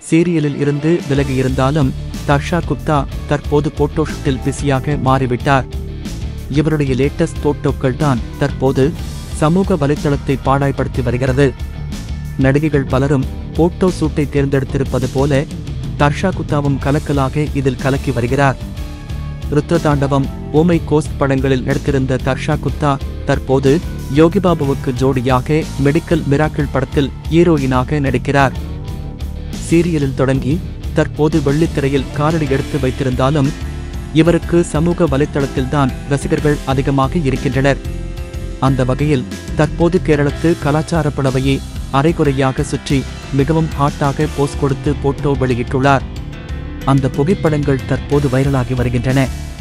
சீரியலில் இருந்து விலகியிருந்தாலும் தர்ஷா குப்தா தற்போது போட்டோஷூட்டில் பிஸியாக மாறிவிட்டார் இவருடைய லேட்டஸ்ட் போட்டோக்கள் தான் தற்போது சமூக வலைத்தளத்தை பாடாய்படுத்தி வருகிறது நடிகைகள் பலரும் போட்டோ சூட்டை தேர்ந்தெடுத்திருப்பது போல தர்ஷா குப்தாவும் கலக்கலாக இதில் கலக்கி வருகிறார் ருத்ரதாண்டவம் ஓமை கோஸ்ட் படங்களில் நடித்திருந்த தர்ஷா குப்தா தற்போது யோகிபாபுவுக்கு ஜோடியாக மெடிக்கல் மிராக்கிள் படத்தில் ஹீரோயினாக நடிக்கிறார் சீரியலில் தொடங்கி தற்போது வெள்ளித்திரையில் காலடி எடுத்து வைத்திருந்தாலும் இவருக்கு சமூக வலைத்தளத்தில்தான் ரசிகர்கள் அதிகமாக இருக்கின்றனர் அந்த வகையில் தற்போது கேரளத்து கலாச்சார புடவையை அரைகுறையாக சுற்றி மிகவும் ஹாட்டாக போஸ் கொடுத்து போட்டோ வெளியிட்டுள்ளார் அந்த புகைப்படங்கள் தற்போது வைரலாகி வருகின்றன